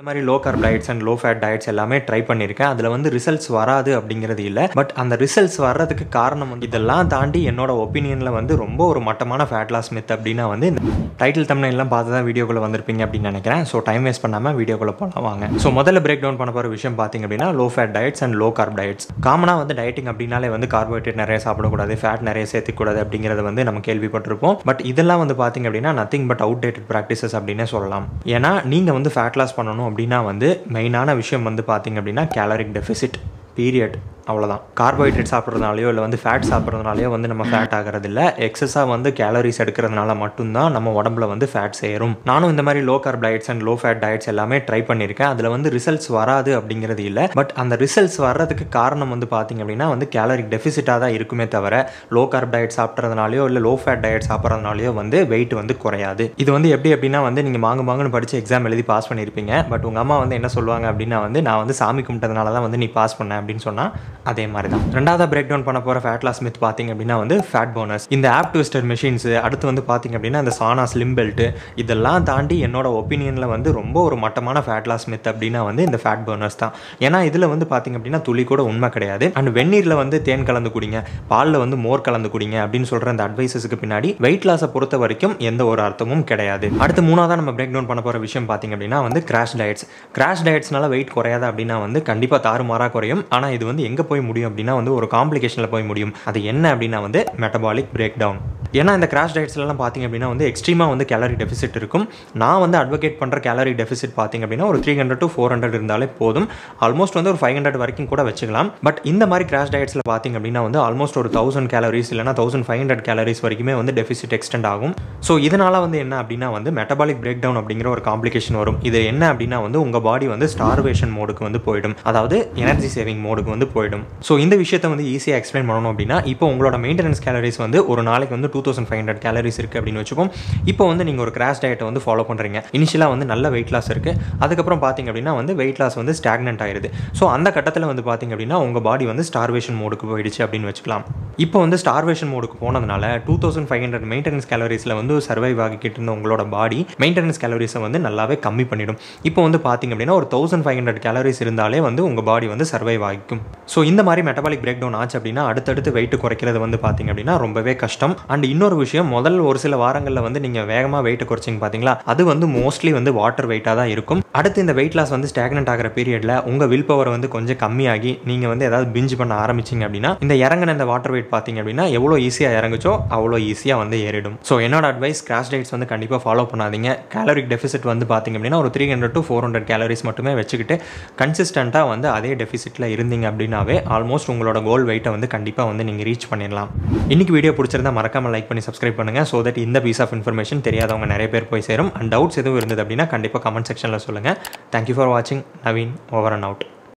இந்த மாதிரி low carb diets and low fat diets எல்லாமே ட்ரை பண்ணியிருக்கேன் அதில் வந்து ரிசல்ட்ஸ் வராது அப்படிங்கிறது இல்லை பட் அந்த ரிசல்ட்ஸ் வர்றதுக்கு காரணம் வந்து இதெல்லாம் தாண்டி என்னோட ஒப்பீனியனில் வந்து ரொம்ப ஒரு மட்டமான ஃபேட் லாஸ் மித் அப்படின்னா வந்து இந்த டைட்டில் தமிழ் எல்லாம் பார்த்து தான் வீடியோக்குள்ளே வந்திருப்பீங்க அப்படின்னு நினைக்கிறேன் ஸோ டைம் வேஸ்ட் பண்ணாமல் வீடியோக்குள்ளே போகலாம் வாங்க ஸோ முதல்ல பிரேக் டவுன் பண்ண போகிற விஷயம் பார்த்தீங்க அப்படின்னா low fat diets and low carb diets காமனாக வந்து டயட்டிங் அப்படின்னாலே வந்து கார்போஹைட்ரேட் நிறைய சாப்பிடக்கூடாது ஃபேட் நிறைய சேர்த்துக்கூடாது அப்படிங்கிறத வந்து நம்ம கேள்விப்பட்டிருப்போம் பட் இதெல்லாம் வந்து பார்த்தீங்க அப்படின்னா nothing but outdated practices அப்படின்னே சொல்லலாம் ஏன்னா நீங்கள் வந்து ஃபேட் லாஸ் பண்ணணும் அப்படின்னா வந்து மெயினான விஷயம் வந்து பார்த்தீங்க அப்படின்னா கேலரிக் டெஃபிசிட் பீரியட் அவ்வளோதான் கார்போஹைட்ரேட் சாப்பிட்றதுனாலையோ இல்லை வந்து ஃபேட் சாப்பிட்றதுனாலையோ வந்து நம்ம ஃபேட் ஆகிறது இல்லை எக்ஸஸாக வந்து கேலரிஸ் எடுக்கிறதுனால மட்டும்தான் நம்ம உடம்புல வந்து ஃபேட் சேரும் நானும் இந்த மாதிரி low carb diets and low fat diets எல்லாமே ட்ரை பண்ணியிருக்கேன் அதில் வந்து ரிசல்ட்ஸ் வராது அப்படிங்கிறது இல்லை பட் அந்த ரிசல்ட்ஸ் வர்றதுக்கு காரணம் வந்து பார்த்தீங்க அப்படின்னா வந்து கேலரிக் டெஃபிசிட்டாக தான் இருக்குமே தவிர லோ கார்ப் டயட் சாப்பிட்றதுனாலையோ இல்லை லோ ஃபேட் டயட் சாப்பிட்றதுனாலையோ வந்து வெயிட் வந்து குறையாது இது வந்து எப்படி அப்படின்னா வந்து நீங்கள் மாங்கு மாங்குன்னு படித்து எக்ஸாம் எழுதி பாஸ் பண்ணியிருப்பீங்க பட் உங்கள் அம்மா வந்து என்ன சொல்லுவாங்க அப்படின்னா வந்து நான் வந்து சாமி கும்பிட்டதுனால தான் வந்து நீ பாஸ் பண்ண அப்படின்னு சொன்னால் அதே மாதிரி தான் ரெண்டாவது பிரேக் டவுன் பண்ண போகிற ஃபேட் லாஸ் மித் பார்த்தீங்க அப்படின்னா வந்து ஃபேட் போனஸ் இந்த ஆப் ட்விஸ்டர் மிஷின்ஸ் அடுத்து வந்து பார்த்தீங்க அப்படின்னா இந்த சானா ஸ்லிம் பெல்ட் இதெல்லாம் தாண்டி என்னோட ஒப்பீனியனில் வந்து ரொம்ப ஒரு மட்டமான ஃபேட் லாஸ் மித் அப்படின்னா வந்து இந்த ஃபேட் பர்னர்ஸ் தான் ஏன்னா இதில் வந்து பார்த்தீங்க அப்படின்னா துளி கூட உண்மை கிடையாது அண்ட் வெந்நீரில் வந்து தேன் கலந்து குடிங்க பாலில் வந்து மோர் கலந்து குடிங்க அப்படின்னு சொல்கிற அந்த அட்வைசஸ்க்கு பின்னாடி வெயிட் லாஸை பொறுத்த வரைக்கும் எந்த ஒரு அர்த்தமும் கிடையாது அடுத்து மூணாவதாக நம்ம பிரேக் டவுன் பண்ண போகிற விஷயம் பார்த்தீங்க அப்படின்னா வந்து கிராஷ் டயட்ஸ் கிராஷ் டயட்ஸ்னால வெயிட் குறையாத அப்படின்னா வந்து கண்டிப்பாக தாறுமாறாக குறையும் ஆனால் இது வந்து எங்கே போய் முடியும் அப்படின்னா வந்து ஒரு காம்ப்ளிகேஷனில் போய் முடியும் அது என்ன அப்படின்னா வந்து மெட்டபாலிக் பிரேக் டவுன் ஏன்னா இந்த கிராஷ் டயட்ஸ்லாம் பார்த்தீங்க அப்படின்னா வந்து எக்ஸ்ட்ரீமாக வந்து கேலரி டெஃபிசிட் இருக்கும் நான் வந்து அட்வொகேட் பண்ணுற கேலரி டெஃபிசிட் பார்த்தீங்க அப்படின்னா ஒரு three hundred to four hundred இருந்தாலே போதும் ஆல்மோஸ்ட் வந்து ஒரு ஃபைவ் ஹண்ட்ரட் வரைக்கும் கூட வச்சுக்கலாம் பட் இந்த மாதிரி கிராஷ் டயட்ஸில் பார்த்தீங்க அப்படின்னா வந்து ஆல்மோஸ்ட் ஒரு தௌசண்ட் கேலரிஸ் இல்லைனா தௌசண்ட் ஃபைவ் ஹண்ட்ரட் கேலரிஸ் வரைக்குமே வந்து டெஃபிசிட் எக்ஸ்டெண்ட் ஆகும் ஸோ இதனால் வந்து என்ன அப்படின்னா வந்து மெட்டபாலிக் பிரேக் டவுன் அப்படிங்கிற ஒரு காம்ப்ளிகேஷன் வரும் இது என்ன அப்படின்னா வந்து உங்கள் பாடி வந்து ஸ்டார்வேஷன் மோடுக்கு வந்து போயிடும் அதாவது எனர்ஜி சேவிங் மோடுக்கு வந்து போயிடும் ஸோ இந்த விஷயத்தை வந்து ஈஸியாக எக்ஸ்பிளைன் பண்ணணும் அப்படின்னா இப்போ உங்களோட மெயின்டெனன்ஸ் கேலரிஸ் வந்து ஒரு நாளைக்கு வந்து two thousand five hundred calories இருக்குது அப்படின்னு வச்சுப்போம் இப்போ வந்து நீங்கள் ஒரு கிராஷ் டயட்டை வந்து ஃபாலோ பண்ணுறீங்க இனிஷியலாக வந்து நல்ல வெயிட் லாஸ் இருக்குது அதுக்கப்புறம் பார்த்தீங்க அப்படின்னா வந்து வெயிட் லாஸ் வந்து ஸ்டாக்னன்ட் ஆயிருது ஸோ அந்த கட்டத்தில் வந்து பார்த்தீங்க அப்படின்னா உங்கள் பாடி வந்து ஸ்டார்வேஷன் மோடுக்கு போயிடுச்சு அப்படின்னு வச்சுக்கலாம் இப்போ வந்து ஸ்டார்வேஷன் மோடுக்கு போனதுனால two thousand five hundred maintenance கேலரிஸில் வந்து சர்வைவ் ஆகிக்கிட்டு இருந்த உங்களோட பாடி மெயின்டெனன்ஸ் கேலரிஸை வந்து நல்லாவே கம்மி பண்ணிடும் இப்போ வந்து பார்த்தீங்க அப்படின்னா ஒரு தௌசண்ட் ஃபைவ் ஹண்ட்ரட் கேலரிஸ் இருந்தாலே வந்து உங்கள் பாடி வந்து சர்வைவ் ஆகிக்கும் ஸோ இந்த மாதிரி மெட்டபாலிக் பிரேக் டவுன் ஆச்சு அப்படின்னா அடுத்தடுத்து வெயிட் குறைக்கிறது வந்து பார்த்தீங்க அப்படின்னா ரொம்பவே கஷ்டம் அண்ட் இன்னொரு விஷயம் முதல் ஒரு சில வாரங்களில் வந்து நீங்கள் வேகமாக வெயிட் குறைச்சிங்க பார்த்தீங்களா அது வந்து மோஸ்ட்லி வந்து வாட்டர் வெயிட்டாக தான் இருக்கும் அடுத்து இந்த வெயிட் லாஸ் வந்து ஸ்டாக்னட் ஆகிற பீரியடில் உங்கள் வில் பவர் வந்து கொஞ்சம் கம்மியாகி நீங்கள் வந்து ஏதாவது பிஞ்ச் பண்ண ஆரம்பிச்சிங்க அப்படின்னா இந்த இறங்கின இந்த வாட்டர் வெயிட் பார்த்தீங்க அப்படின்னா எவ்வளோ ஈஸியாக இறங்குச்சோ அவ்வளோ ஈஸியாக வந்து ஏறிடும் ஸோ என்னோட அட்வைஸ் கிராஷ் டயட்ஸ் வந்து கண்டிப்பாக ஃபாலோ பண்ணாதீங்க கேலரிக் டெஃபிசிட் வந்து பார்த்தீங்க அப்படின்னா ஒரு three hundred to four hundred calories மட்டுமே வச்சுக்கிட்டு கன்சிஸ்டண்ட்டாக வந்து அதே டெஃபிசிட்டில் இருந்தீங்க அப்படின்னாவே ஆல்மோஸ்ட் உங்களோட கோல் வெயிட்டை வந்து கண்டிப்பாக வந்து நீங்கள் ரீச் பண்ணிடலாம் இன்னைக்கு வீடியோ பிடிச்சிருந்தா மறக்காமல் லைக் பண்ணி சப்ஸ்கிரைப் பண்ணுங்கள் ஸோ தட் இந்த பீஸ் ஆஃப் இன்ஃபர்மேஷன் தெரியாதவங்க நிறைய பேர் போய் சேரும் அண்ட் டவுட்ஸ் எதுவும் இருந்தது அப்படின்னா கண்டிப்பாக கமெண்ட் செக்ஷனில் சொல்லுங்கள் தேங்க்யூ ஃபார் வாட்சிங் நவீன் ஓவர் அண்ட் அவுட்